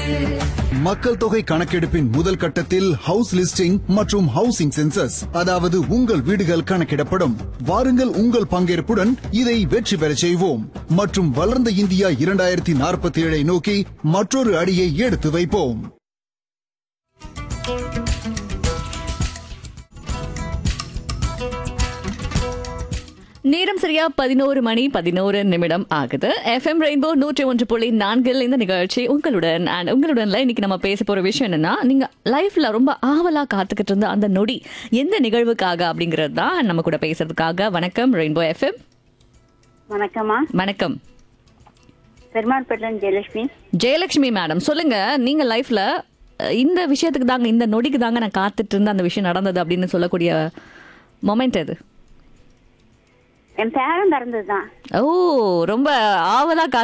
மக்கள் தொகை கணக்கெடுப்பின் முதல் கட்டத்தில் ஹவுஸ் லிஸ்டிங் மற்றும் ஹவுசிங் சென்சஸ் அதாவது உங்கள் வீடுகள் கணக்கிடப்படும் வாருங்கள் உங்கள் பங்கேற்புடன் இதை வெற்றி பெறச் செய்வோம் மற்றும் வளர்ந்த இந்தியா இரண்டாயிரத்தி நாற்பத்தி ஏழை நோக்கி மற்றொரு அடியை எடுத்து வைப்போம் நேரம் சரியா பதினோரு மணி பதினோரு நிமிடம் ஆகுது எஃப்எம் ரெயின்போ நூற்றி ஒன்று புள்ளி நான்கில் இந்த நிகழ்ச்சி உங்களுடன் அண்ட் உங்களுடன்ல இன்னைக்கு நம்ம பேச போற விஷயம் என்னன்னா நீங்க லைஃப்ல ரொம்ப ஆவலா காத்துக்கிட்டு இருந்த அந்த நொடி எந்த நிகழ்வுக்காக அப்படிங்கிறது தான் நம்ம கூட பேசுறதுக்காக வணக்கம் ரெயின்போ எஃப்எம் வணக்கம்மா வணக்கம் பெருமாள்பேட்டில் ஜெயலட்சுமி ஜெயலட்சுமி மேடம் சொல்லுங்க நீங்க லைஃப்ல அஹ், இந்த விஷயத்துக்கு தாங்க இந்த நொடிக்கு தாங்க நான் காத்துட்டு இருந்த அந்த விஷயம் நடந்தது அப்படின்னு சொல்லக்கூடிய மொமெண்ட் எது என் பேரன் பிறந்தது தான் ஓ ரொம்ப ஆவலா